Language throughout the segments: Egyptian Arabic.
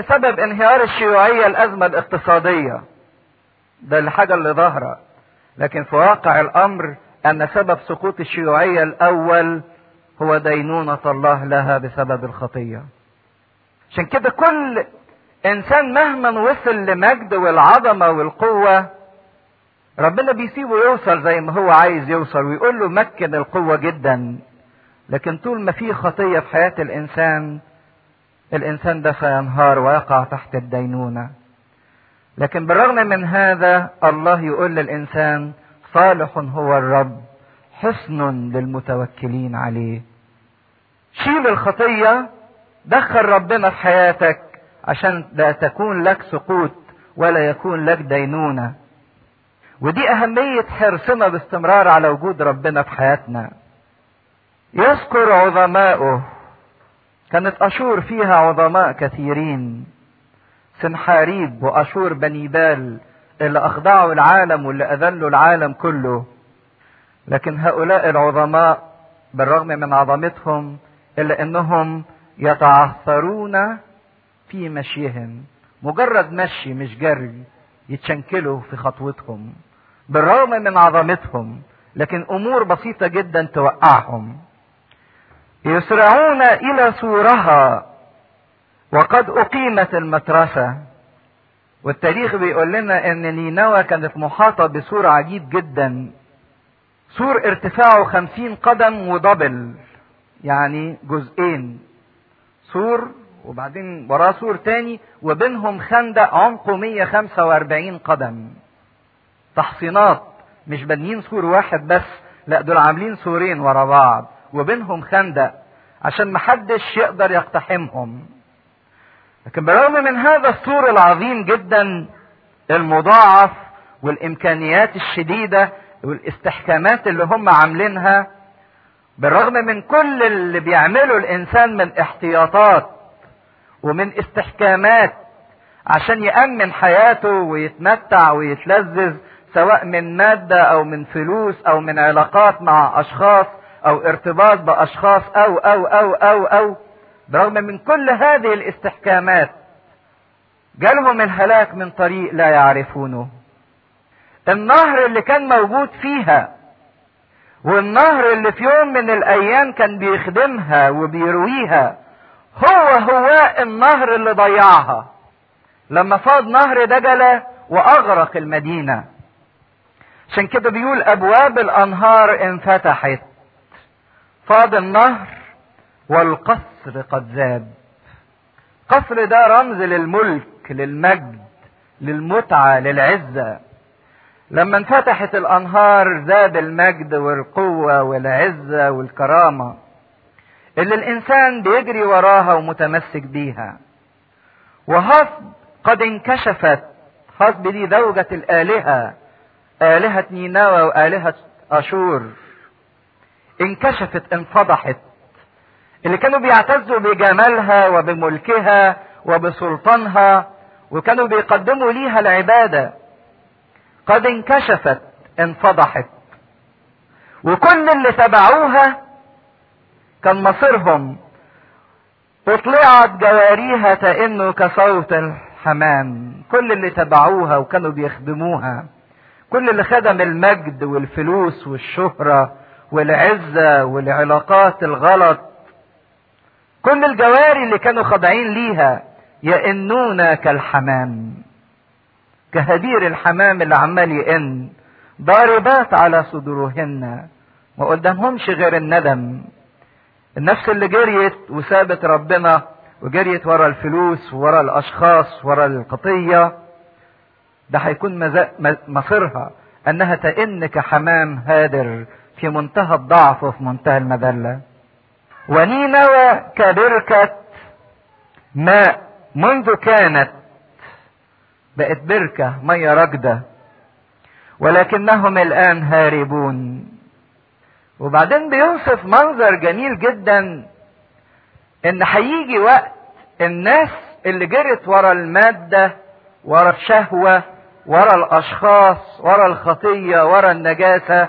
سبب انهيار الشيوعية الأزمة الاقتصادية ده الحاجة اللي ظاهرة لكن في واقع الأمر أن سبب سقوط الشيوعية الأول هو دينونة الله لها بسبب الخطية عشان كده كل إنسان مهما وصل لمجد والعظمة والقوة ربنا بيسيبه يوصل زي ما هو عايز يوصل ويقول له مكن القوة جدا لكن طول ما في خطية في حياة الإنسان الإنسان ده سينهار ويقع تحت الدينونة لكن بالرغم من هذا الله يقول للإنسان صالح هو الرب حصن للمتوكلين عليه شيل الخطية دخل ربنا في حياتك عشان لا تكون لك سقوط ولا يكون لك دينونة ودي أهمية حرصنا باستمرار على وجود ربنا في حياتنا يذكر عظماؤه كانت أشور فيها عظماء كثيرين سنحاريب وأشور بني بال اللي أخضعوا العالم واللي أذلوا العالم كله لكن هؤلاء العظماء بالرغم من عظمتهم إلا أنهم يتعثرون في مشيهم مجرد مشي مش جري يتشنكلوا في خطوتهم بالرغم من عظمتهم لكن امور بسيطه جدا توقعهم يسرعون الى سورها وقد اقيمت المترسه والتاريخ بيقول لنا ان نينوى كانت محاطه بسور عجيب جدا سور ارتفاعه خمسين قدم ودبل يعني جزئين سور وبعدين وراه سور تاني وبينهم خندق عمقه 145 قدم تحصينات مش بانيين سور واحد بس لا دول عاملين سورين ورا بعض وبينهم خندق عشان محدش يقدر يقتحمهم لكن بالرغم من هذا السور العظيم جدا المضاعف والامكانيات الشديده والاستحكامات اللي هم عاملينها بالرغم من كل اللي بيعمله الانسان من احتياطات ومن استحكامات عشان يأمن حياته ويتمتع ويتلذذ سواء من مادة أو من فلوس أو من علاقات مع أشخاص أو ارتباط بأشخاص أو أو أو أو أو برغم من كل هذه الاستحكامات جالهم الهلاك من طريق لا يعرفونه النهر اللي كان موجود فيها والنهر اللي في يوم من الأيام كان بيخدمها وبيرويها هو هو النهر اللي ضيعها لما فاض نهر دجلة وأغرق المدينة عشان كده بيقول أبواب الأنهار انفتحت فاض النهر والقصر قد ذاب قصر ده رمز للملك للمجد للمتعة للعزة لما انفتحت الأنهار زاد المجد والقوة والعزة والكرامة اللي الإنسان بيجري وراها ومتمسك بيها وهصب قد انكشفت هصب دي زوجة الآلهة آلهة نينوى وآلهة أشور انكشفت انفضحت اللي كانوا بيعتزوا بجمالها وبملكها وبسلطانها وكانوا بيقدموا ليها العبادة قد انكشفت انفضحت وكل اللي تبعوها كان مصيرهم اطلعت جواريها تئن كصوت الحمام كل اللي تبعوها وكانوا بيخدموها كل اللي خدم المجد والفلوس والشهرة والعزة والعلاقات الغلط كل الجواري اللي كانوا خاضعين ليها يئنون كالحمام كهدير الحمام اللي عمال يئن ضاربات على صدورهن ما قدامهمش غير الندم النفس اللي جريت وسابت ربنا وجريت ورا الفلوس ورا الاشخاص ورا القطيه ده هيكون مصيرها انها تئن كحمام هادر في منتهى الضعف وفي منتهى المذله ونينوى كبركه ماء منذ كانت بقت بركه ميه راكده ولكنهم الان هاربون وبعدين بيوصف منظر جميل جدا ان هيجي وقت الناس اللي جرت ورا المادة ورا الشهوة ورا الاشخاص ورا الخطية ورا النجاسة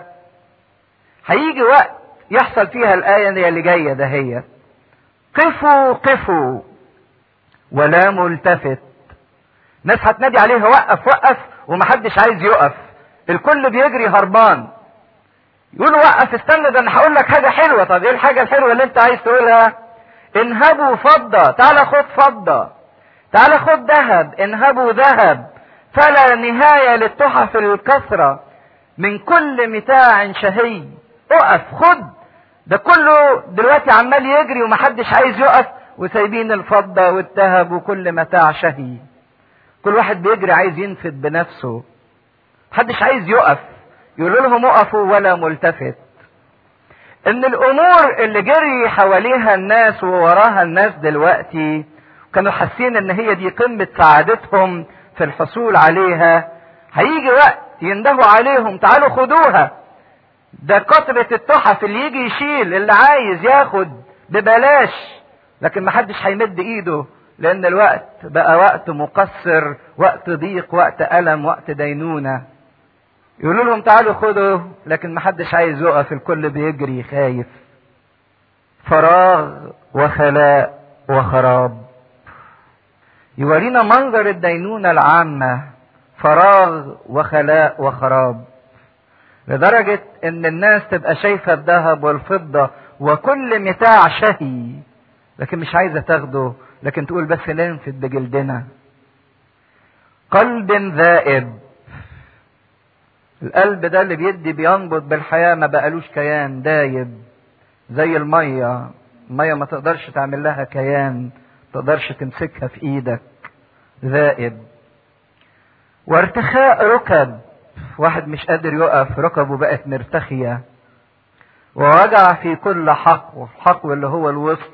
هيجي وقت يحصل فيها الآية اللي جاية دهيت قفوا قفوا ولا ملتفت ناس هتنادي عليه وقف وقف ومحدش عايز يقف الكل بيجري هربان يقولوا وقف استنى ده انا هقول لك حاجه حلوه طب ايه الحاجه الحلوه اللي انت عايز تقولها انهبوا فضه تعالى خد فضه تعالى خد ذهب انهبوا ذهب فلا نهايه للتحف الكثره من كل متاع شهي اقف خد ده كله دلوقتي عمال يجري ومحدش عايز يقف وسايبين الفضة والذهب وكل متاع شهي كل واحد بيجري عايز ينفد بنفسه محدش عايز يقف يقولوا لهم اقفوا ولا ملتفت ان الامور اللي جري حواليها الناس ووراها الناس دلوقتي كانوا حاسين ان هي دي قمة سعادتهم في الحصول عليها هيجي وقت يندهوا عليهم تعالوا خدوها ده كثرة التحف اللي يجي يشيل اللي عايز ياخد ببلاش لكن محدش هيمد ايده لان الوقت بقى وقت مقصر وقت ضيق وقت الم وقت دينونة يقولوا لهم تعالوا خدوا لكن محدش عايز يقف الكل بيجري خايف فراغ وخلاء وخراب يورينا منظر الدينونة العامة فراغ وخلاء وخراب لدرجة ان الناس تبقى شايفة الذهب والفضة وكل متاع شهي لكن مش عايزة تاخده لكن تقول بس ننفد بجلدنا قلب ذائب القلب ده اللي بيدي بينبض بالحياة ما بقالوش كيان دايب زي المية المية ما تقدرش تعمل لها كيان تقدرش تمسكها في ايدك ذائب وارتخاء ركب واحد مش قادر يقف ركبه بقت مرتخية ووجع في كل حقو الحقو اللي هو الوسط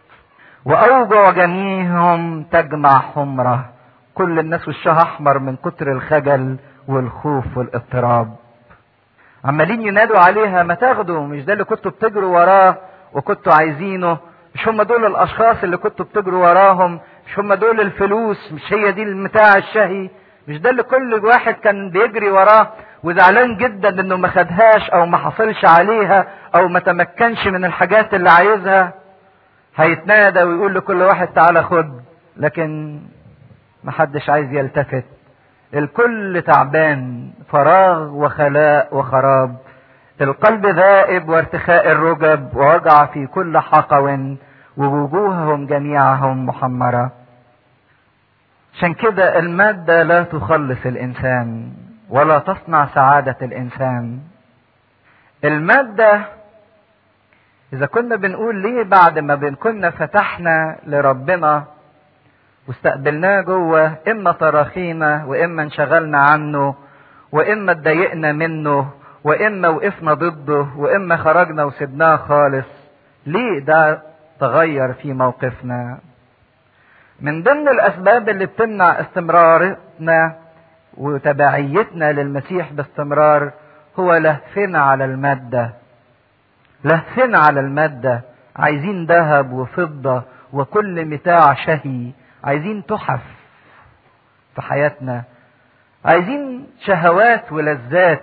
وأوجع جميعهم تجمع حمرة كل الناس وشها أحمر من كتر الخجل والخوف والاضطراب عمالين ينادوا عليها ما تاخدوا مش ده اللي كنتوا بتجروا وراه وكنتوا عايزينه مش هم دول الاشخاص اللي كنتوا بتجروا وراهم مش هم دول الفلوس مش هي دي المتاع الشهي مش ده اللي كل واحد كان بيجري وراه وزعلان جدا انه ما خدهاش او ما حصلش عليها او ما تمكنش من الحاجات اللي عايزها هيتنادى ويقول لكل واحد تعالى خد لكن ما حدش عايز يلتفت الكل تعبان فراغ وخلاء وخراب القلب ذائب وارتخاء الرجب ووجع في كل حقو ووجوههم جميعهم محمرة عشان كده المادة لا تخلص الإنسان ولا تصنع سعادة الإنسان المادة إذا كنا بنقول ليه بعد ما كنا فتحنا لربنا واستقبلناه جوه إما تراخينا وإما انشغلنا عنه وإما اتضايقنا منه وإما وقفنا ضده وإما خرجنا وسبناه خالص ليه ده تغير في موقفنا من ضمن الأسباب اللي بتمنع استمرارنا وتبعيتنا للمسيح باستمرار هو لهفنا على المادة لهفنا على المادة عايزين ذهب وفضة وكل متاع شهي عايزين تحف في حياتنا عايزين شهوات ولذات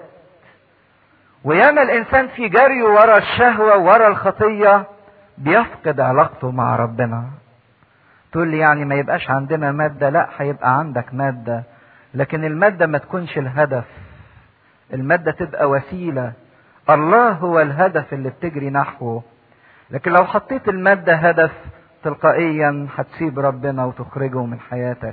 وياما الانسان في جري ورا الشهوه ورا الخطيه بيفقد علاقته مع ربنا تقول لي يعني ما يبقاش عندنا ماده لا هيبقى عندك ماده لكن الماده ما تكونش الهدف الماده تبقى وسيله الله هو الهدف اللي بتجري نحوه لكن لو حطيت الماده هدف تلقائيا هتسيب ربنا وتخرجه من حياتك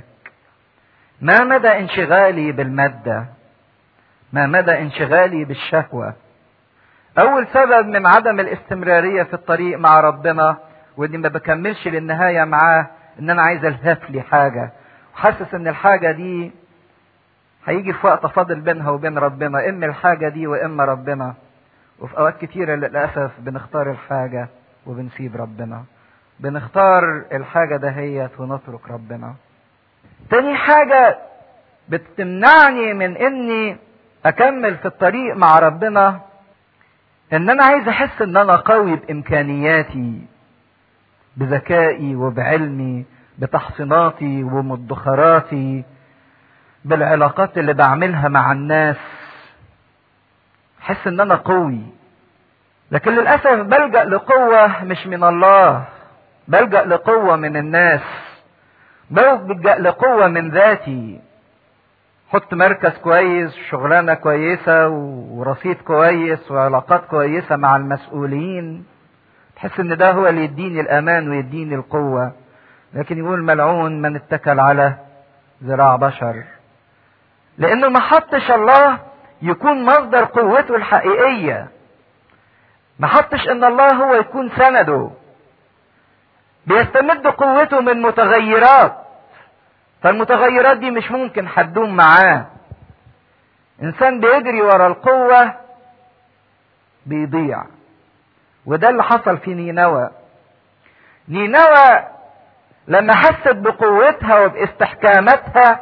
ما مدى انشغالي بالماده ما مدى انشغالي بالشهوه اول سبب من عدم الاستمراريه في الطريق مع ربنا واني ما بكملش للنهايه معاه ان انا عايز الهف لي حاجه وحاسس ان الحاجه دي هيجي في وقت فاضل بينها وبين ربنا اما الحاجه دي واما ربنا وفي اوقات كتيره للاسف بنختار الحاجه وبنسيب ربنا بنختار الحاجه دهيت ونترك ربنا تاني حاجه بتمنعني من اني اكمل في الطريق مع ربنا ان انا عايز احس ان انا قوي بامكانياتي بذكائي وبعلمي بتحصيناتي ومدخراتي بالعلاقات اللي بعملها مع الناس احس ان انا قوي لكن للاسف بلجا لقوه مش من الله بلجا لقوه من الناس بلجأ لقوة من ذاتي حط مركز كويس شغلانة كويسة ورصيد كويس وعلاقات كويسة مع المسؤولين تحس ان ده هو اللي يديني الامان ويديني القوة لكن يقول ملعون من اتكل على ذراع بشر لانه ما حطش الله يكون مصدر قوته الحقيقية ما حطش ان الله هو يكون سنده بيستمد قوته من متغيرات فالمتغيرات دي مش ممكن هتدوم معاه انسان بيجري ورا القوة بيضيع وده اللي حصل في نينوى نينوى لما حست بقوتها وباستحكاماتها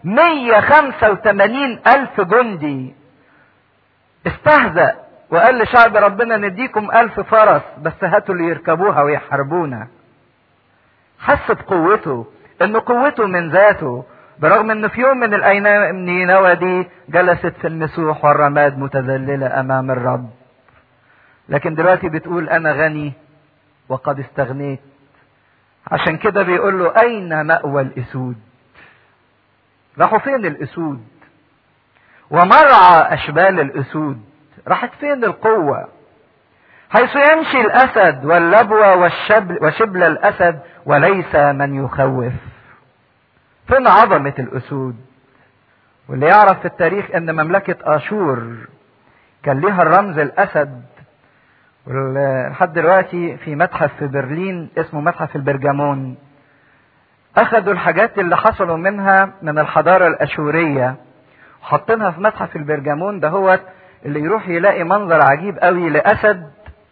185 ألف جندي استهزأ وقال لشعب ربنا نديكم ألف فرس بس هاتوا اللي يركبوها ويحاربونا حس بقوته ان قوته من ذاته برغم انه في يوم من الايام نينوى دي جلست في المسوح والرماد متذللة امام الرب لكن دلوقتي بتقول انا غني وقد استغنيت عشان كده بيقول له اين مأوى الاسود راحوا فين الاسود ومرعى اشبال الاسود راحت فين القوة حيث يمشي الاسد واللبوة والشبل وشبل الاسد وليس من يخوف فين عظمة الاسود واللي يعرف في التاريخ ان مملكة اشور كان ليها الرمز الاسد لحد دلوقتي في متحف في برلين اسمه متحف البرجمون اخذوا الحاجات اللي حصلوا منها من الحضارة الاشورية وحاطينها في متحف البرجمون ده هو اللي يروح يلاقي منظر عجيب قوي لاسد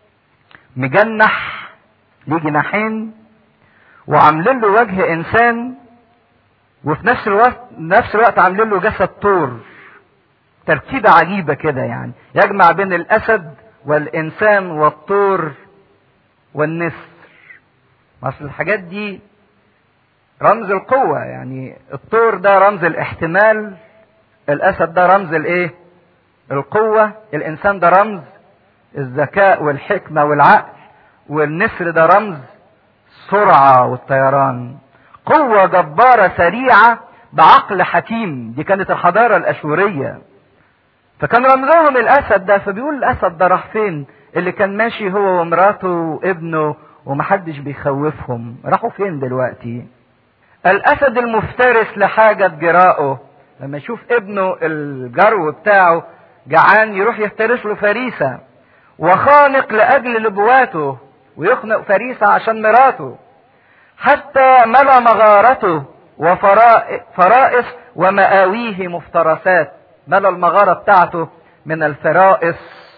مجنح ليه جناحين وعاملين له وجه انسان وفي نفس الوقت نفس الوقت عاملين له جسد طور تركيبة عجيبة كده يعني يجمع بين الاسد والانسان والطور والنسر اصل الحاجات دي رمز القوة يعني الطور ده رمز الاحتمال الاسد ده رمز الايه القوة الانسان ده رمز الذكاء والحكمة والعقل والنسر ده رمز السرعة والطيران قوة جبارة سريعة بعقل حكيم دي كانت الحضارة الأشورية فكان رمزهم الأسد ده فبيقول الأسد ده راح فين اللي كان ماشي هو ومراته وابنه ومحدش بيخوفهم راحوا فين دلوقتي الأسد المفترس لحاجة جراءه لما يشوف ابنه الجرو بتاعه جعان يروح يفترس له فريسة وخانق لأجل لبواته ويخنق فريسة عشان مراته حتى ملا مغارته وفرائس ومآويه مفترسات ملا المغارة بتاعته من الفرائس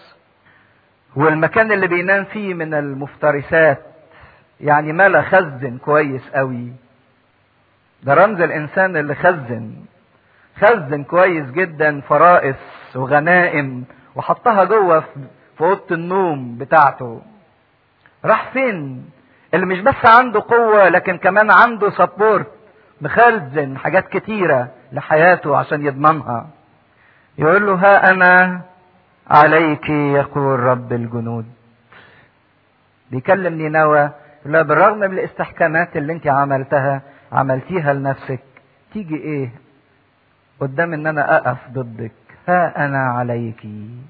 والمكان اللي بينام فيه من المفترسات يعني ملا خزن كويس قوي ده رمز الانسان اللي خزن خزن كويس جدا فرائس وغنائم وحطها جوه في اوضه النوم بتاعته راح فين اللي مش بس عنده قوة لكن كمان عنده سبورت مخزن حاجات كتيرة لحياته عشان يضمنها يقول له ها أنا عليك يقول رب الجنود بيكلم نينوى لا بالرغم من الاستحكامات اللي انت عملتها عملتيها لنفسك تيجي ايه قدام ان انا اقف ضدك ها انا عليك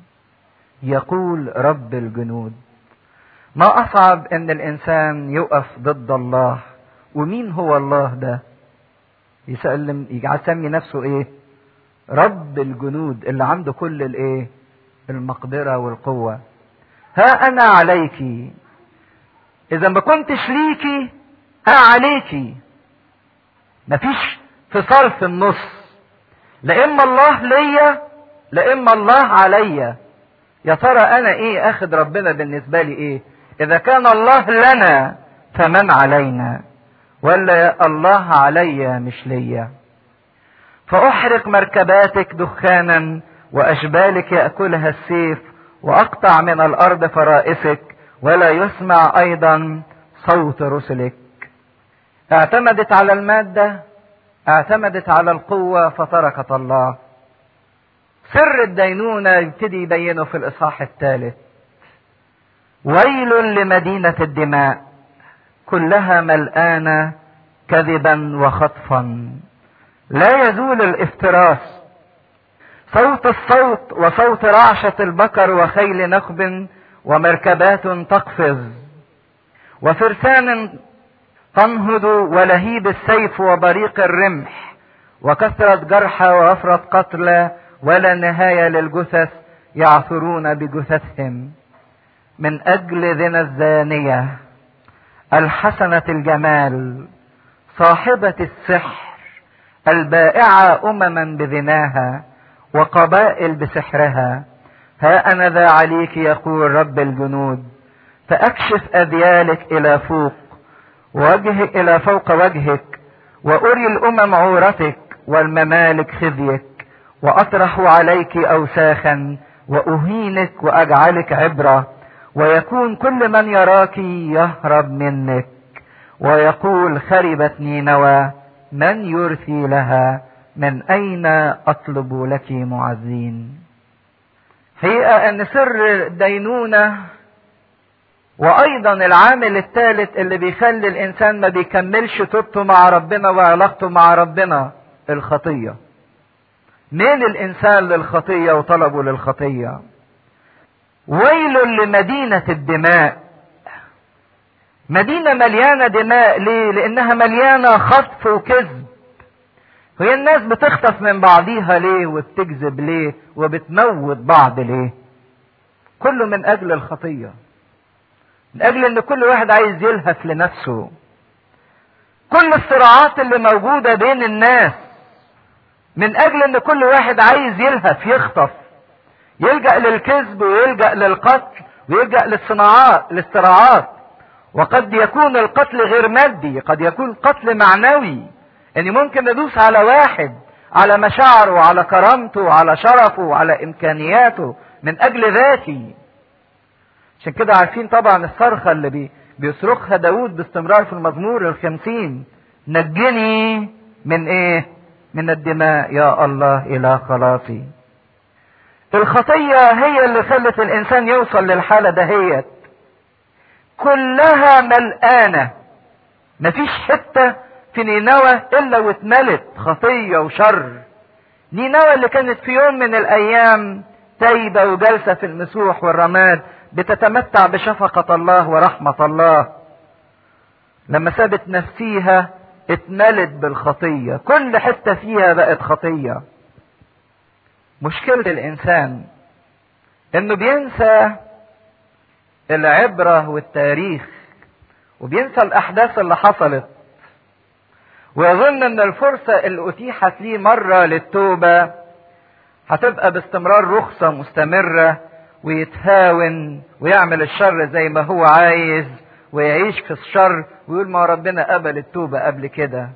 يقول رب الجنود ما اصعب ان الانسان يقف ضد الله ومين هو الله ده يسلم يسمي نفسه ايه رب الجنود اللي عنده كل الايه المقدره والقوه ها انا عليك اذا ما كنتش ليكي انا عليكي مفيش فصال في النص لا اما الله ليا لا اما الله عليا يا ترى انا ايه اخد ربنا بالنسبه لي ايه اذا كان الله لنا فمن علينا ولا الله علي مش ليا فاحرق مركباتك دخانا واشبالك ياكلها السيف واقطع من الارض فرائسك ولا يسمع ايضا صوت رسلك اعتمدت على الماده اعتمدت على القوه فتركت الله سر الدينونه يبتدي يبينه في الاصحاح الثالث ويل لمدينه الدماء كلها ملآنه كذبا وخطفا لا يزول الافتراس صوت الصوت وصوت رعشة البكر وخيل نخب ومركبات تقفز وفرسان تنهض ولهيب السيف وبريق الرمح وكثرة جرحى ووفرة قتلى ولا نهاية للجثث يعثرون بجثثهم من أجل ذنا الزانية الحسنة الجمال صاحبة السحر البائعة أمما بذناها وقبائل بسحرها ها أنا ذا عليك يقول رب الجنود فأكشف أذيالك إلى فوق وجهك إلى فوق وجهك وأري الأمم عورتك والممالك خزيك وأطرح عليك أوساخا وأهينك وأجعلك عبرة ويكون كل من يراك يهرب منك ويقول خربت نينوى من يرثي لها من أين أطلب لك معزين حقيقة أن سر الدينونة وأيضا العامل الثالث اللي بيخلي الإنسان ما بيكملش توبته مع ربنا وعلاقته مع ربنا الخطية ميل الإنسان للخطية وطلبه للخطية ويل لمدينة الدماء مدينة مليانة دماء ليه؟ لأنها مليانة خطف وكذب هي الناس بتخطف من بعضيها ليه وبتكذب ليه وبتموت بعض ليه كله من اجل الخطية من اجل ان كل واحد عايز يلهف لنفسه كل الصراعات اللي موجودة بين الناس من اجل ان كل واحد عايز يلهف يخطف يلجأ للكذب ويلجأ للقتل ويلجأ للصناعات للصراعات وقد يكون القتل غير مادي قد يكون قتل معنوي اني ممكن ادوس على واحد على مشاعره وعلى كرامته وعلى شرفه وعلى امكانياته من اجل ذاتي عشان كده عارفين طبعا الصرخة اللي بي بيصرخها داود باستمرار في المزمور الخمسين نجني من ايه من الدماء يا الله الى خلاصي الخطية هي اللي خلت الانسان يوصل للحالة دهيت كلها ملقانة مفيش حتة في نينوى الا واتملت خطية وشر نينوى اللي كانت في يوم من الايام تايبة وجالسة في المسوح والرماد بتتمتع بشفقة الله ورحمة الله لما سابت نفسيها اتملت بالخطية كل حتة فيها بقت خطية مشكلة الانسان انه بينسى العبرة والتاريخ وبينسى الاحداث اللي حصلت ويظن ان الفرصة اللي اتيحت ليه مرة للتوبة هتبقى باستمرار رخصة مستمرة ويتهاون ويعمل الشر زي ما هو عايز ويعيش في الشر ويقول ما ربنا قبل التوبة قبل كده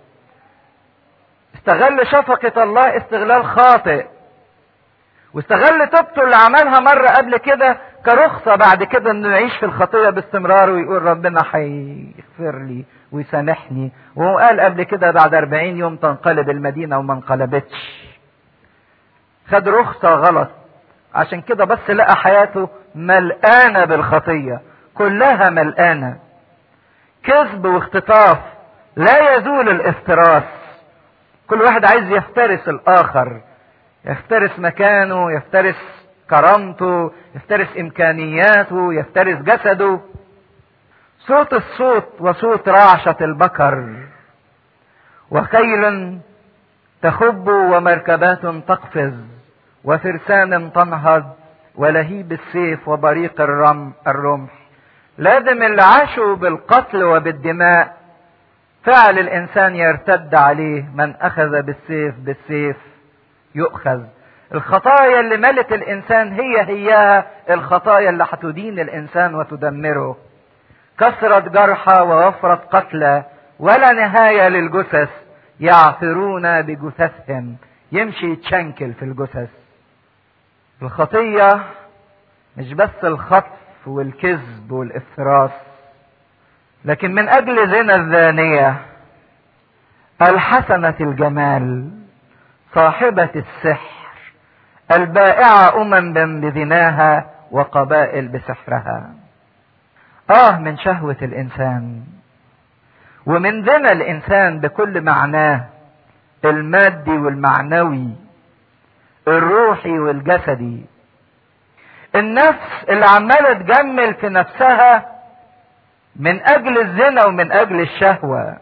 استغل شفقة الله استغلال خاطئ واستغل توبته اللي عملها مرة قبل كده كرخصة بعد كده انه يعيش في الخطية باستمرار ويقول ربنا هيغفر لي ويسامحني وهو قال قبل كده بعد أربعين يوم تنقلب المدينة وما انقلبتش خد رخصة غلط عشان كده بس لقى حياته ملقانة بالخطية كلها ملقانة كذب واختطاف لا يزول الافتراس كل واحد عايز يفترس الآخر يفترس مكانه يفترس كرامته يفترس إمكانياته يفترس جسده صوت الصوت وصوت رعشة البكر وخيل تخب ومركبات تقفز وفرسان تنهض ولهيب السيف وبريق الرم الرمح لازم اللي عاشوا بالقتل وبالدماء فعل الانسان يرتد عليه من اخذ بالسيف بالسيف يؤخذ الخطايا اللي ملت الانسان هي هي الخطايا اللي هتدين الانسان وتدمره كثرة جرحى ووفرة قتلى ولا نهاية للجثث يعثرون بجثثهم يمشي يتشنكل في الجثث الخطية مش بس الخطف والكذب والافتراس لكن من اجل زنا الزانية الحسنة الجمال صاحبة السحر البائعة أمم بذناها وقبائل بسحرها آه من شهوة الإنسان ومن زنا الانسان بكل معناه المادي والمعنوي الروحي والجسدي النفس اللي عماله تجمل في نفسها من اجل الزنا ومن اجل الشهوه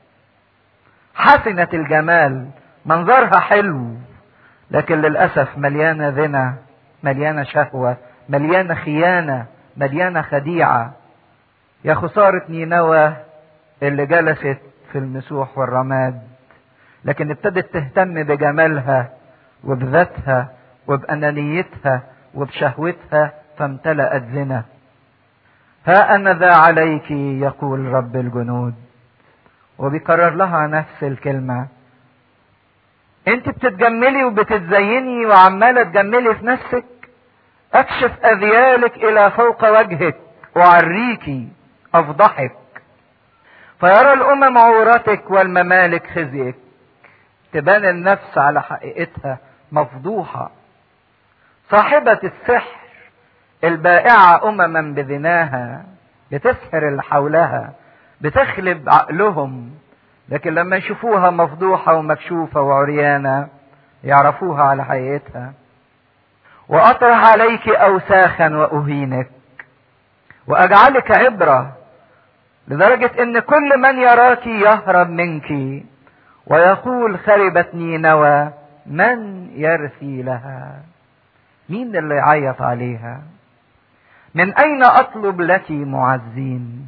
حسنه الجمال منظرها حلو لكن للاسف مليانه زنا مليانه شهوه مليانه خيانه مليانه خديعه يا خساره نينوى اللي جلست في المسوح والرماد لكن ابتدت تهتم بجمالها وبذاتها وبأنانيتها وبشهوتها فامتلأت زنا ها أنا ذا عليك يقول رب الجنود وبيكرر لها نفس الكلمة انت بتتجملي وبتتزيني وعمالة تجملي في نفسك اكشف اذيالك الى فوق وجهك وعريكي افضحك فيرى الامم عورتك والممالك خزيك تبان النفس على حقيقتها مفضوحة صاحبة السحر البائعة أمما بذناها بتسحر اللي حولها بتخلب عقلهم لكن لما يشوفوها مفضوحة ومكشوفة وعريانة يعرفوها على حقيقتها وأطرح عليك أوساخا وأهينك وأجعلك عبرة لدرجة إن كل من يراك يهرب منك ويقول خربت نينوى من يرثي لها مين اللي يعيط عليها من اين اطلب لك معزين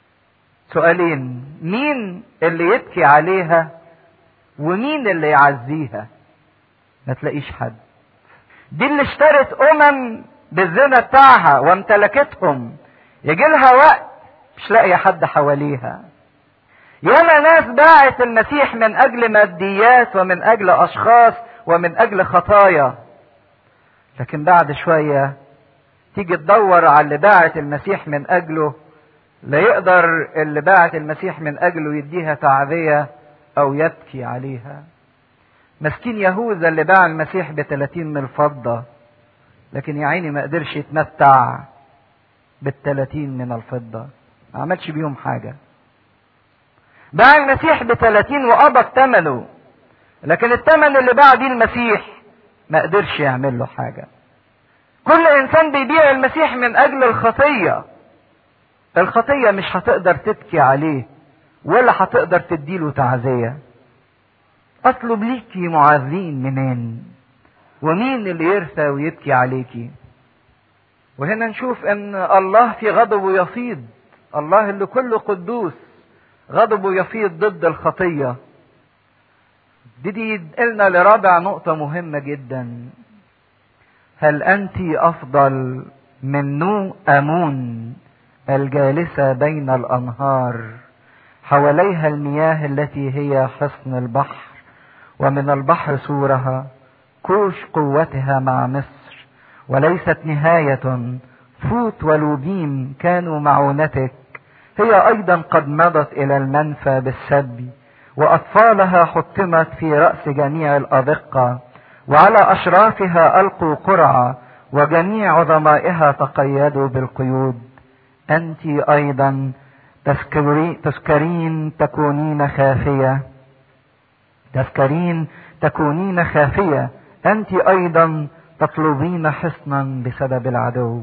سؤالين مين اللي يبكي عليها ومين اللي يعزيها ما تلاقيش حد دي اللي اشترت امم بالزنا بتاعها وامتلكتهم يجي لها وقت مش لاقيه حد حواليها ياما ناس باعت المسيح من اجل ماديات ومن اجل اشخاص ومن اجل خطايا لكن بعد شويه تيجي تدور على اللي باعت المسيح من اجله لا يقدر اللي باعت المسيح من اجله يديها تعذيه او يبكي عليها مسكين يهوذا اللي باع المسيح ب 30 من الفضه لكن يا عيني ما قدرش يتمتع بال 30 من الفضه ما عملش بيهم حاجه باع المسيح ب 30 وقبض ثمنه لكن الثمن اللي باع بيه المسيح ما قدرش يعمل له حاجه كل انسان بيبيع المسيح من اجل الخطيه الخطيه مش هتقدر تبكي عليه ولا هتقدر تديله تعزيه اطلب ليكي معزين منين ومين اللي يرثى ويبكي عليكي وهنا نشوف ان الله في غضبه يفيض الله اللي كله قدوس غضبه يفيض ضد الخطية دي دي ينقلنا لرابع نقطة مهمة جدا هل أنت أفضل من نو أمون الجالسة بين الأنهار حواليها المياه التي هي حصن البحر ومن البحر سورها كوش قوتها مع مصر وليست نهاية فوت ولوبيم كانوا معونتك هي ايضا قد مضت الى المنفى بالسبي واطفالها حطمت في راس جميع الادقه وعلى اشرافها القوا قرعه وجميع عظمائها تقيدوا بالقيود انت ايضا تذكرين تكونين خافيه تذكرين تكونين خافيه انت ايضا تطلبين حصنا بسبب العدو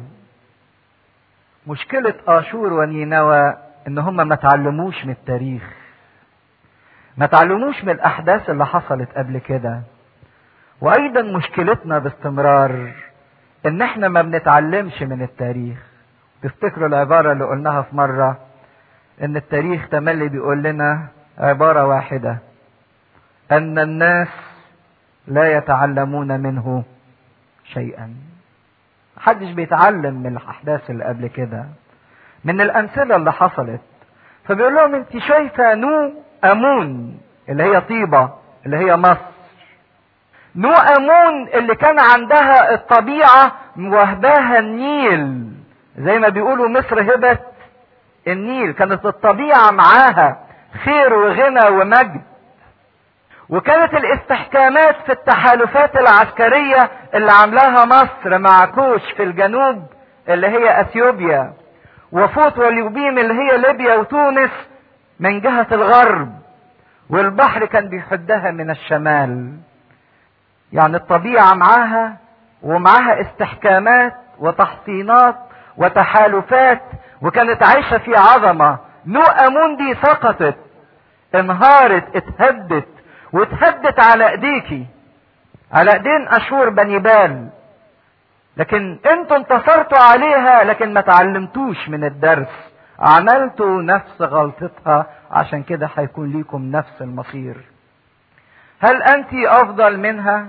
مشكلة آشور ونينوى إن هم ما تعلموش من التاريخ. ما تعلموش من الأحداث اللي حصلت قبل كده. وأيضا مشكلتنا باستمرار إن إحنا ما بنتعلمش من التاريخ. تفتكروا العبارة اللي قلناها في مرة إن التاريخ تملي بيقول لنا عبارة واحدة أن الناس لا يتعلمون منه شيئا. محدش بيتعلم من الاحداث اللي قبل كده من الامثله اللي حصلت فبيقول لهم انت شايفه نو امون اللي هي طيبه اللي هي مصر نو امون اللي كان عندها الطبيعه موهباها النيل زي ما بيقولوا مصر هبه النيل كانت الطبيعه معاها خير وغنى ومجد وكانت الاستحكامات في التحالفات العسكرية اللي عاملاها مصر مع كوش في الجنوب اللي هي اثيوبيا وفوت واليوبيم اللي هي ليبيا وتونس من جهة الغرب والبحر كان بيحدها من الشمال يعني الطبيعة معاها ومعاها استحكامات وتحصينات وتحالفات وكانت عايشة في عظمة نو امون دي سقطت انهارت اتهدت واتهدت على ايديكي على ايدين اشور بني بال لكن انتوا انتصرتوا عليها لكن ما تعلمتوش من الدرس عملتوا نفس غلطتها عشان كده هيكون ليكم نفس المصير هل انت افضل منها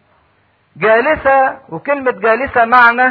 جالسة وكلمة جالسة معنى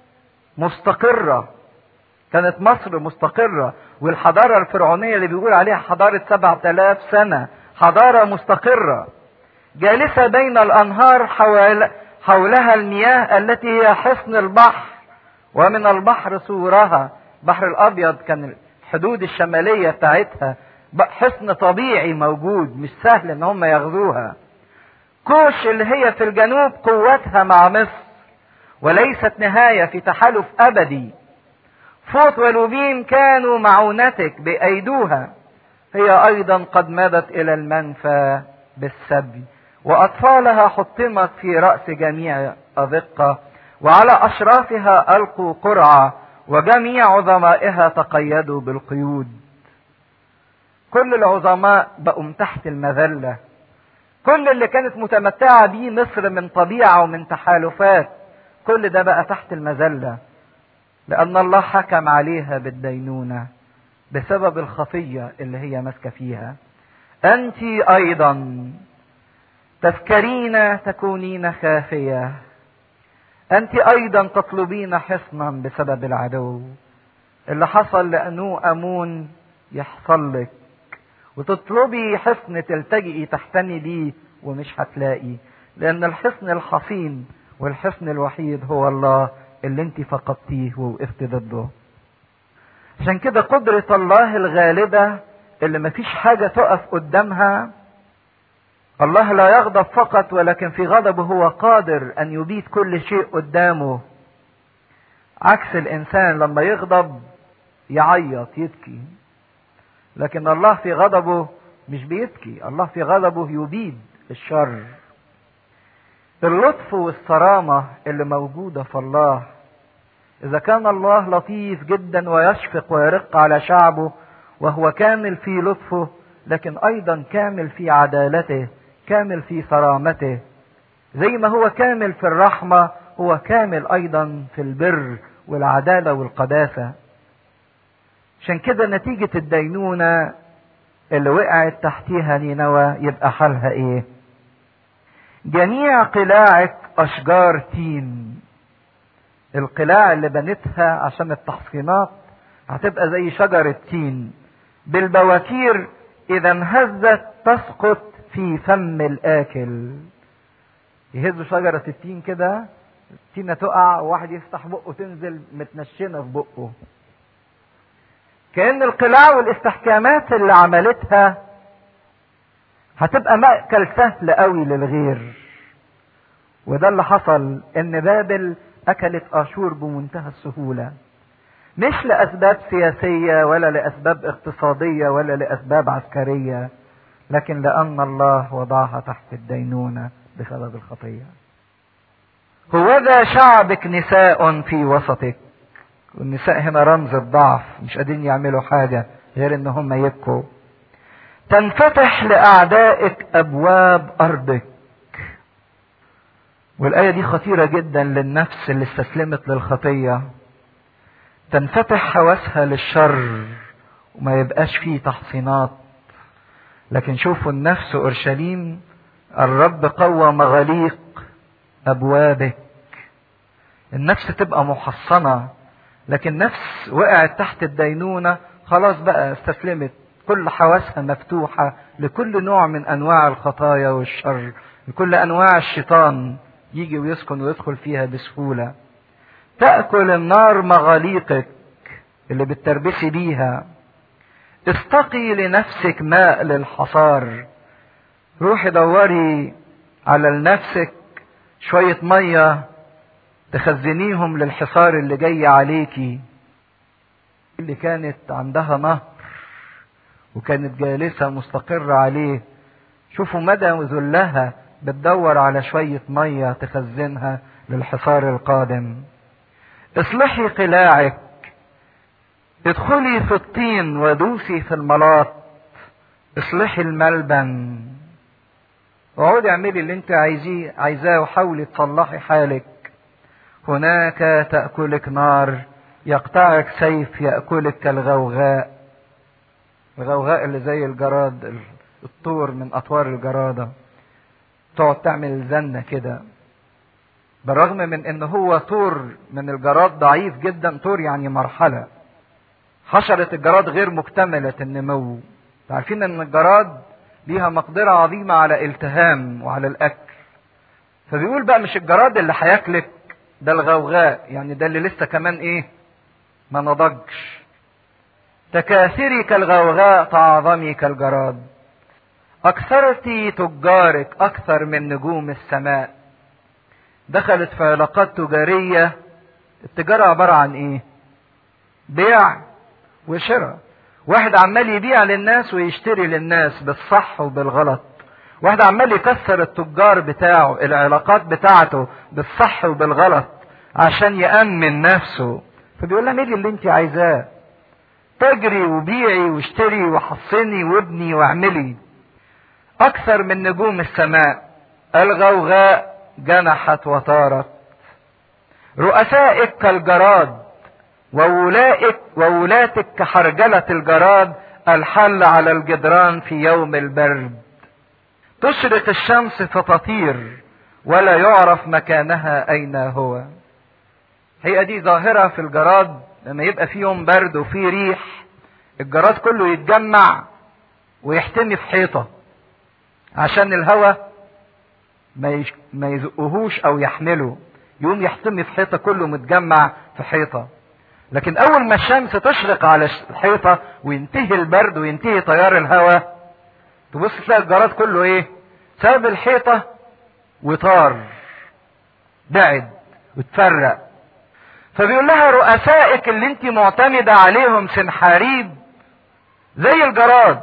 مستقرة كانت مصر مستقرة والحضارة الفرعونية اللي بيقول عليها حضارة سبعة آلاف سنة حضارة مستقرة جالسة بين الأنهار حول حولها المياه التي هي حصن البحر ومن البحر سورها بحر الأبيض كان الحدود الشمالية بتاعتها حصن طبيعي موجود مش سهل ان هم ياخذوها كوش اللي هي في الجنوب قوتها مع مصر وليست نهاية في تحالف أبدي فوت ولوبيم كانوا معونتك بأيدوها هي أيضا قد مضت إلى المنفى بالسبي وأطفالها حطمت في رأس جميع أذقة وعلى أشرافها ألقوا قرعة وجميع عظمائها تقيدوا بالقيود كل العظماء بقوا تحت المذلة كل اللي كانت متمتعة بيه مصر من طبيعة ومن تحالفات كل ده بقى تحت المذلة لأن الله حكم عليها بالدينونة بسبب الخطية اللي هي ماسكة فيها أنت أيضا تفكرين تكونين خافية أنت أيضا تطلبين حصنا بسبب العدو اللي حصل لأنو أمون يحصل لك وتطلبي حصن تلتجئي تحتني بيه ومش هتلاقي لأن الحصن الحصين والحصن الوحيد هو الله اللي انت فقدتيه ووقفت ضده عشان كده قدرة الله الغالبة اللي مفيش حاجة تقف قدامها الله لا يغضب فقط ولكن في غضبه هو قادر ان يبيد كل شيء قدامه عكس الانسان لما يغضب يعيط يبكي لكن الله في غضبه مش بيبكي الله في غضبه يبيد الشر اللطف والصرامة اللي موجودة في الله إذا كان الله لطيف جدا ويشفق ويرق على شعبه وهو كامل في لطفه لكن أيضا كامل في عدالته كامل في صرامته زي ما هو كامل في الرحمة هو كامل أيضا في البر والعدالة والقداسة عشان كده نتيجة الدينونة اللي وقعت تحتيها نينوى يبقى حالها ايه جميع قلاعك اشجار تين القلاع اللي بنتها عشان التحصينات هتبقى زي شجرة تين بالبواكير اذا انهزت تسقط في فم الاكل يهزوا شجرة التين كده التينة تقع وواحد يفتح بقه تنزل متنشنة في بقه كأن القلاع والاستحكامات اللي عملتها هتبقى مأكل سهل قوي للغير وده اللي حصل ان بابل اكلت اشور بمنتهى السهولة مش لاسباب سياسية ولا لاسباب اقتصادية ولا لاسباب عسكرية لكن لان الله وضعها تحت الدينونة بسبب الخطية هوذا شعبك نساء في وسطك والنساء هنا رمز الضعف مش قادرين يعملوا حاجة غير ان هم يبكوا تنفتح لأعدائك أبواب أرضك والآية دي خطيرة جدا للنفس اللي استسلمت للخطية تنفتح حواسها للشر وما يبقاش فيه تحصينات لكن شوفوا النفس أورشليم الرب قوى مغاليق أبوابك النفس تبقى محصنة لكن نفس وقعت تحت الدينونة خلاص بقى استسلمت كل حواسها مفتوحة لكل نوع من أنواع الخطايا والشر لكل أنواع الشيطان يجي ويسكن ويدخل فيها بسهولة تأكل النار مغاليقك اللي بتربسي بيها استقي لنفسك ماء للحصار روحي دوري على لنفسك شوية مية تخزنيهم للحصار اللي جاي عليكي اللي كانت عندها نهر وكانت جالسة مستقرة عليه شوفوا مدى ذلها بتدور على شوية مية تخزنها للحصار القادم اصلحي قلاعك ادخلي في الطين ودوسي في الملاط اصلحي الملبن اقعدي اعملي اللي انت عايزيه عايزاه وحاولي تصلحي حالك هناك تأكلك نار يقطعك سيف يأكلك كالغوغاء الغوغاء اللي زي الجراد الطور من أطوار الجرادة تقعد تعمل زنة كده بالرغم من ان هو طور من الجراد ضعيف جدا طور يعني مرحلة حشرة الجراد غير مكتملة النمو عارفين ان الجراد ليها مقدرة عظيمة على التهام وعلى الاكل فبيقول بقى مش الجراد اللي هياكلك ده الغوغاء يعني ده اللي لسه كمان ايه ما نضجش تكاثري كالغوغاء تعظمي كالجراد اكثرت تجارك اكثر من نجوم السماء دخلت في علاقات تجارية التجارة عبارة عن ايه بيع وشراء واحد عمال يبيع للناس ويشتري للناس بالصح وبالغلط واحد عمال يكسر التجار بتاعه العلاقات بتاعته بالصح وبالغلط عشان يأمن نفسه فبيقول لها ايه اللي انت عايزاه تجري وبيعي واشتري وحصني وابني واعملي اكثر من نجوم السماء الغوغاء جنحت وطارت رؤسائك كالجراد وولائك وولاتك كحرجلة الجراد الحل على الجدران في يوم البرد تشرق الشمس فتطير ولا يعرف مكانها اين هو هي دي ظاهرة في الجراد لما يبقى في يوم برد وفي ريح الجراد كله يتجمع ويحتمي في حيطة عشان الهواء ما, يش... ما يزقهوش او يحمله يقوم يحتمي في حيطة كله متجمع في حيطة لكن اول ما الشمس تشرق على الحيطة وينتهي البرد وينتهي تيار الهواء تبص تلاقي الجراد كله ايه ساب الحيطة وطار بعد وتفرق فبيقول لها رؤسائك اللي انت معتمدة عليهم سنحاريب زي الجراد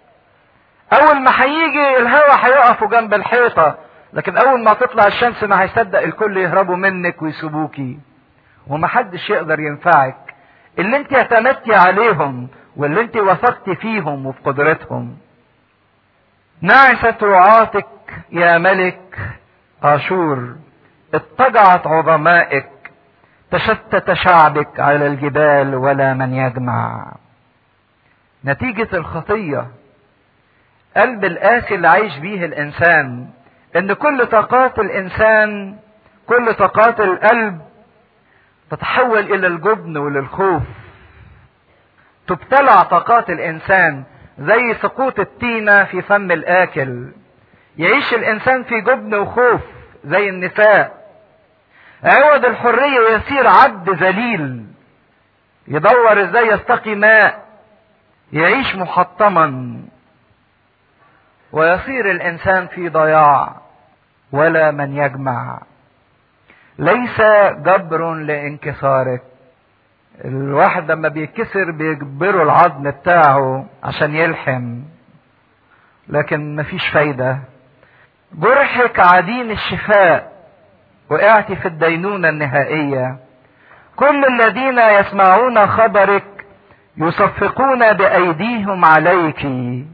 اول ما هيجي الهوا هيقفوا جنب الحيطة لكن اول ما تطلع الشمس ما هيصدق الكل يهربوا منك ويسيبوكي ومحدش يقدر ينفعك اللي انت اعتمدتي عليهم واللي انت وثقت فيهم وفي قدرتهم نعست رعاتك يا ملك اشور اضطجعت عظمائك تشتت شعبك على الجبال ولا من يجمع نتيجة الخطية قلب القاسي اللي عايش بيه الانسان ان كل طاقات الانسان كل طاقات القلب تتحول الى الجبن وللخوف تبتلع طاقات الانسان زي سقوط التينة في فم الاكل يعيش الانسان في جبن وخوف زي النساء عوض الحرية يصير عبد ذليل يدور ازاي يستقي ماء يعيش محطما ويصير الانسان في ضياع ولا من يجمع ليس جبر لانكسارك الواحد لما بيتكسر بيجبروا العظم بتاعه عشان يلحم لكن مفيش فايدة جرحك عديم الشفاء وقعت في الدينونة النهائية كل الذين يسمعون خبرك يصفقون بأيديهم عليك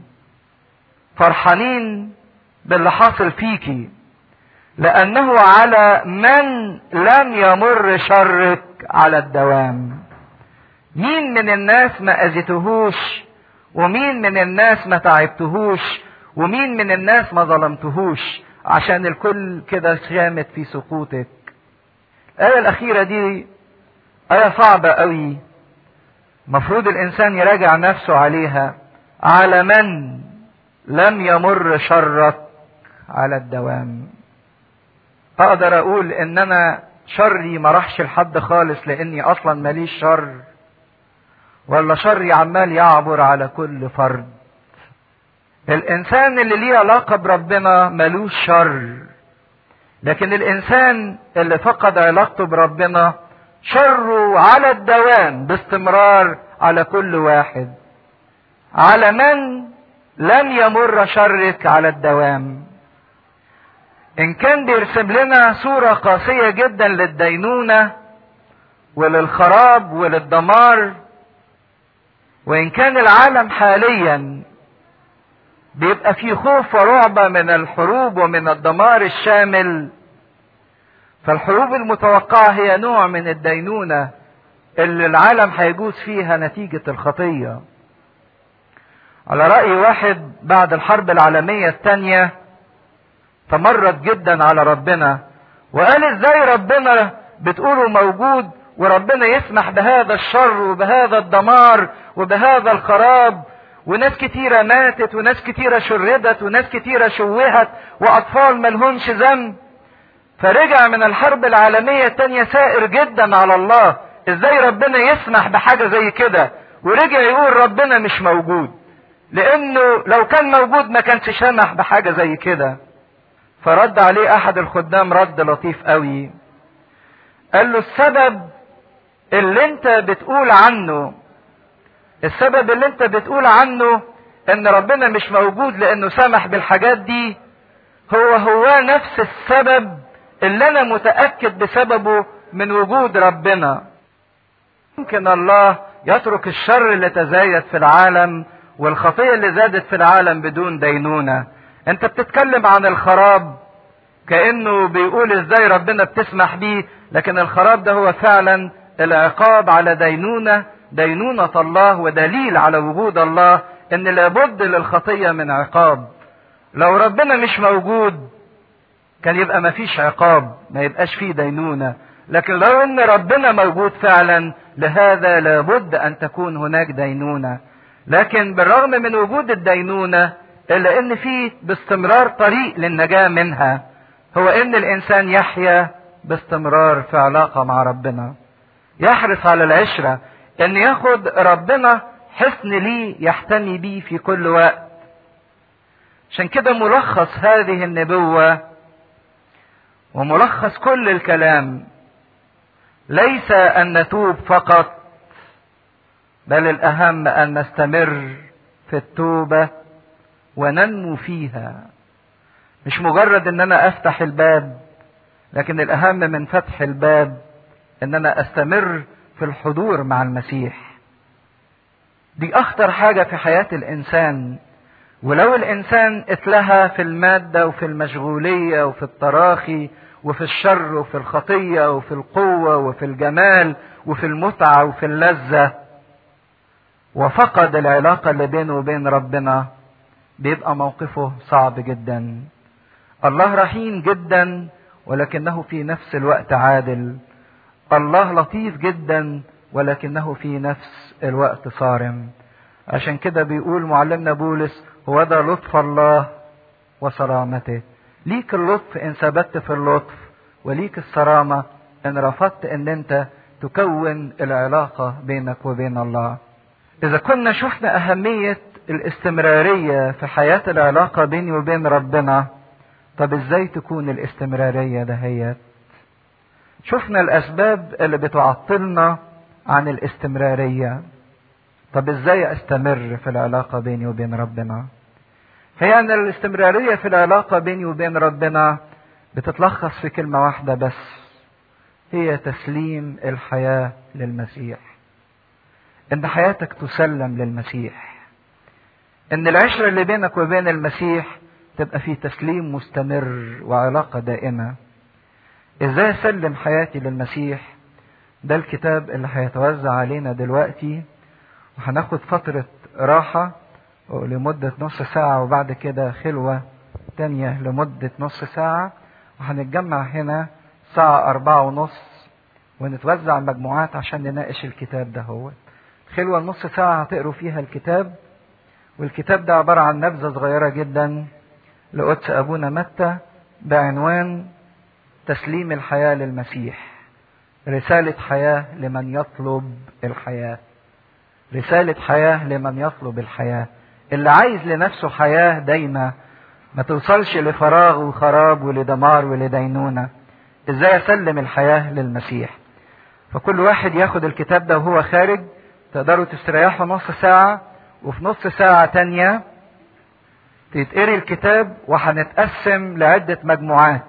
فرحانين باللي حاصل فيكي لأنه على من لم يمر شرك على الدوام مين من الناس ما أذيتهوش ومين من الناس ما تعبتهوش ومين من الناس ما ظلمتهوش عشان الكل كده شامت في سقوطك الآية الأخيرة دي آية صعبة قوي مفروض الإنسان يراجع نفسه عليها على من لم يمر شرك على الدوام اقدر اقول ان انا شري ما راحش لحد خالص لاني اصلا ماليش شر ولا شري عمال يعبر على كل فرد الانسان اللي ليه علاقه بربنا ملوش شر لكن الانسان اللي فقد علاقته بربنا شره على الدوام باستمرار على كل واحد على من لن يمر شرك على الدوام ان كان بيرسم لنا صورة قاسية جدا للدينونة وللخراب وللدمار وان كان العالم حاليا بيبقى فيه خوف ورعب من الحروب ومن الدمار الشامل فالحروب المتوقعة هي نوع من الدينونة اللي العالم هيجوز فيها نتيجة الخطية على رأي واحد بعد الحرب العالمية الثانية تمرد جدا على ربنا وقال ازاي ربنا بتقولوا موجود وربنا يسمح بهذا الشر وبهذا الدمار وبهذا الخراب وناس كتيرة ماتت وناس كتيرة شردت وناس كتيرة شوهت وأطفال ملهمش ذنب فرجع من الحرب العالمية التانية سائر جدا على الله ازاي ربنا يسمح بحاجة زي كده ورجع يقول ربنا مش موجود لانه لو كان موجود ما كانش سمح بحاجة زي كده فرد عليه احد الخدام رد لطيف قوي قال له السبب اللي انت بتقول عنه السبب اللي انت بتقول عنه ان ربنا مش موجود لانه سمح بالحاجات دي هو هو نفس السبب اللي انا متأكد بسببه من وجود ربنا يمكن الله يترك الشر اللي تزايد في العالم والخطية اللي زادت في العالم بدون دينونة انت بتتكلم عن الخراب كأنه بيقول ازاي ربنا بتسمح بيه لكن الخراب ده هو فعلا العقاب على دينونة دينونة الله ودليل على وجود الله ان لابد للخطية من عقاب لو ربنا مش موجود كان يبقى مفيش عقاب ما يبقاش فيه دينونة لكن لو ان ربنا موجود فعلا لهذا لابد ان تكون هناك دينونة لكن بالرغم من وجود الدينونة الا ان في باستمرار طريق للنجاة منها هو ان الانسان يحيا باستمرار في علاقة مع ربنا يحرص على العشرة ان ياخد ربنا حصن ليه يحتمي بيه في كل وقت عشان كده ملخص هذه النبوة وملخص كل الكلام ليس ان نتوب فقط بل الاهم ان نستمر في التوبة وننمو فيها مش مجرد ان انا افتح الباب لكن الاهم من فتح الباب ان انا استمر في الحضور مع المسيح دي اخطر حاجة في حياة الانسان ولو الانسان اتلهى في المادة وفي المشغولية وفي التراخي وفي الشر وفي الخطية وفي القوة وفي الجمال وفي المتعة وفي اللذة وفقد العلاقة اللي بينه وبين ربنا بيبقى موقفه صعب جدا الله رحيم جدا ولكنه في نفس الوقت عادل الله لطيف جدا ولكنه في نفس الوقت صارم عشان كده بيقول معلمنا بولس هو ده لطف الله وصرامته ليك اللطف ان ثبت في اللطف وليك الصرامة ان رفضت ان انت تكون العلاقة بينك وبين الله اذا كنا شفنا اهمية الاستمرارية في حياة العلاقة بيني وبين ربنا طب ازاي تكون الاستمرارية دهيت شفنا الاسباب اللي بتعطلنا عن الاستمرارية طب ازاي استمر في العلاقة بيني وبين ربنا هي ان الاستمرارية في العلاقة بيني وبين ربنا بتتلخص في كلمة واحدة بس هي تسليم الحياة للمسيح ان حياتك تسلم للمسيح ان العشرة اللي بينك وبين المسيح تبقى في تسليم مستمر وعلاقة دائمة ازاي اسلم حياتي للمسيح ده الكتاب اللي هيتوزع علينا دلوقتي وهناخد فترة راحة لمدة نص ساعة وبعد كده خلوة تانية لمدة نص ساعة وهنتجمع هنا الساعة أربعة ونص ونتوزع مجموعات عشان نناقش الكتاب ده هو الخلوة النص ساعة هتقروا فيها الكتاب والكتاب ده عبارة عن نبذة صغيرة جدا لقدس أبونا متى بعنوان تسليم الحياة للمسيح رسالة حياة لمن يطلب الحياة رسالة حياة لمن يطلب الحياة اللي عايز لنفسه حياة دايمة ما توصلش لفراغ وخراب ولدمار ولدينونة ازاي اسلم الحياة للمسيح فكل واحد ياخد الكتاب ده وهو خارج تقدروا تستريحوا نص ساعة وفي نص ساعة تانية تتقري الكتاب وهنتقسم لعدة مجموعات